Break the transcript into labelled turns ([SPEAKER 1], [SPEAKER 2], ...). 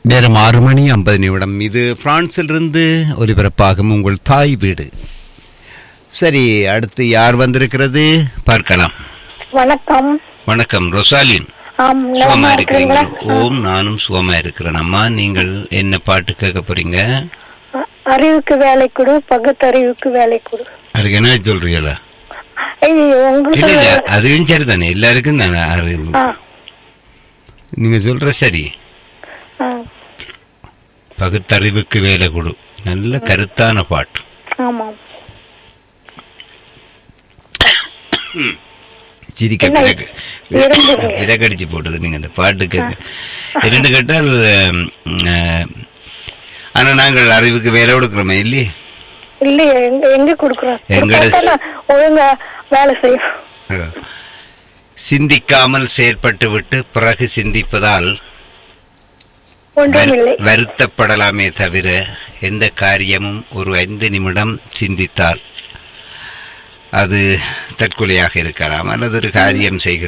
[SPEAKER 1] நேரம் ஆறு மணி ஐம்பது நிமிடம் இது பிரான்சிலிருந்து ஒலிபரப்பாகும் உங்கள் தாய் வீடு சரி அடுத்து யார் வந்திருக்கிறது பார்க்கலாம்
[SPEAKER 2] வணக்கம்
[SPEAKER 1] வணக்கம் ரொசாலின்
[SPEAKER 2] ஆம்
[SPEAKER 1] சுகமா
[SPEAKER 2] நலமா
[SPEAKER 1] இருக்கிறீங்களா
[SPEAKER 2] இருக்கிறீங்களா
[SPEAKER 1] ஓம் நானும் சுகமா இருக்கிறேன் அம்மா நீங்கள் என்ன பாட்டு கேட்க போறீங்க
[SPEAKER 2] அ- அறிவுக்கு வேலை கொடு பகுத்தறிவுக்கு வேலை கொடு
[SPEAKER 1] அதுக்கு என்ன சொல்றீங்களா
[SPEAKER 2] ஐயோ,
[SPEAKER 1] இல்ல
[SPEAKER 2] உங்களுக்கு
[SPEAKER 1] இல்ல அதுவும் சரிதானே எல்லாருக்கும் தானே அறிவு.
[SPEAKER 2] ஆ,
[SPEAKER 1] நீங்க சொல்ற சரி
[SPEAKER 2] ஆ,
[SPEAKER 1] பகுத்தறிவுக்கு வேலை கொடு நல்ல கருத்தான பாட்டு
[SPEAKER 2] ஆமாம்
[SPEAKER 1] சிரிக்க
[SPEAKER 2] என்ன
[SPEAKER 1] பிறகு
[SPEAKER 2] இருந்துங்க.
[SPEAKER 1] விறகடிச்சு போட்டது நீங்க அந்த பாட்டு கேட்க இரண்டு கேட்டால் உம், அஹ், ஆனா நாங்கள் அறிவுக்கு வேலை கொடுக்கிறோமே இல்லையே
[SPEAKER 2] இல்லையே எங்க எங்க கொடுக்குறோம்
[SPEAKER 1] எங்கட
[SPEAKER 2] கொடுத்தா நான் ஒழுங்கா வேலை செய்யும்
[SPEAKER 1] அஹ். சிந்திக்காமல் செயற்பட்டு விட்டு பிறகு சிந்திப்பதால்
[SPEAKER 2] ஒன்றுமில்லை
[SPEAKER 1] வரு- வருத்தப்படலாமே தவிர எந்த காரியமும் ஒரு ஐந்து நிமிடம் சிந்தித்தால் அது தற்கொலையாக இருக்கலாம் அல்லது ஒரு காரியம் செய்கிற